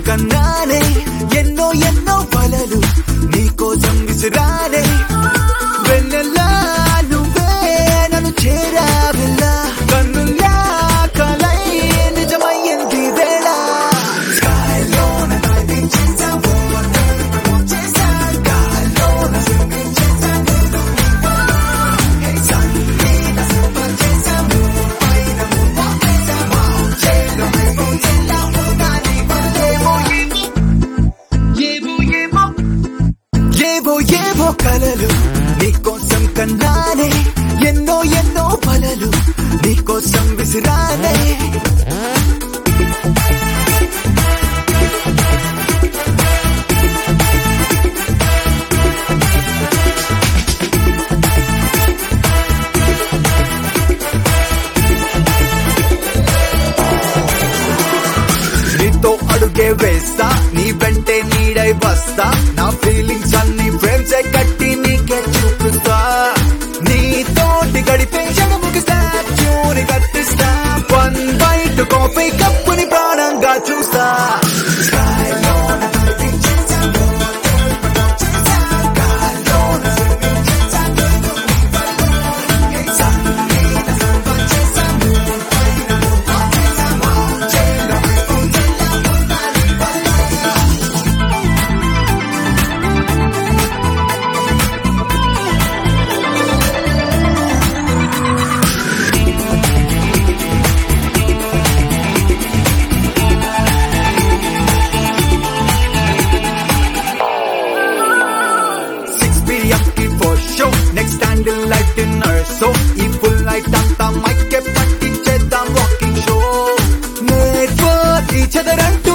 కన్నానే ఎన్నో ఎన్నో వలలు నీకోసం విసిరానే వెన్నెలా నువ్వే నన్ను చేరావిల్లా కన్నుల్లా కలై నిజమయ్యింది వేళ స్కైలోన డైవింగ్ చేసావు చేసా గాల్లోన స్విమ్మింగ్ చేసావు హే సన్నీ నా సూపర్ చేసావు పైన మువ్వ చేసావు చేలో మేమో చెల్లాము నాని పడలేమో ఏమో ఏమో ఏవో ఏవో కలలు నీకోసం కన్నానే ఎన్నో ఎన్నో పలలు నీకోసం విసిరానే నీతో అడుగే వేస్తా నీ వెంటే నీడై వస్తా నా ఫీలింగ్స్ అన్ని ఫ్రేమ్స్ కట్టి నీకే చూపిస్తా నీతోటి గడిపే జనముకి స్టాచ్యూని కట్టిస్తా వన్ బైట్ కాఫీ కప్పుని ప్రాణంగా చూస్తా స్కైలోన diving చేసావు, చేసా, గాల్లోన swimming చేసావు, hey, సన్నీ నా super చేసావు, పైన మువ్వ చేసావు, చేలో మేమో చెల్లాము నాని పడలేమో. సిక్స్ పిఎం కి ఫోర్ షో నెక్స్ట్ స్టాండిల్ లైట్ డిన్నర్ సో ఈ ఫుల్ నైట్ అంతా మైక్ పట్టించేద్దాం వాకింగ్ షో నెట్వర్క్ ఈ చదరంటూ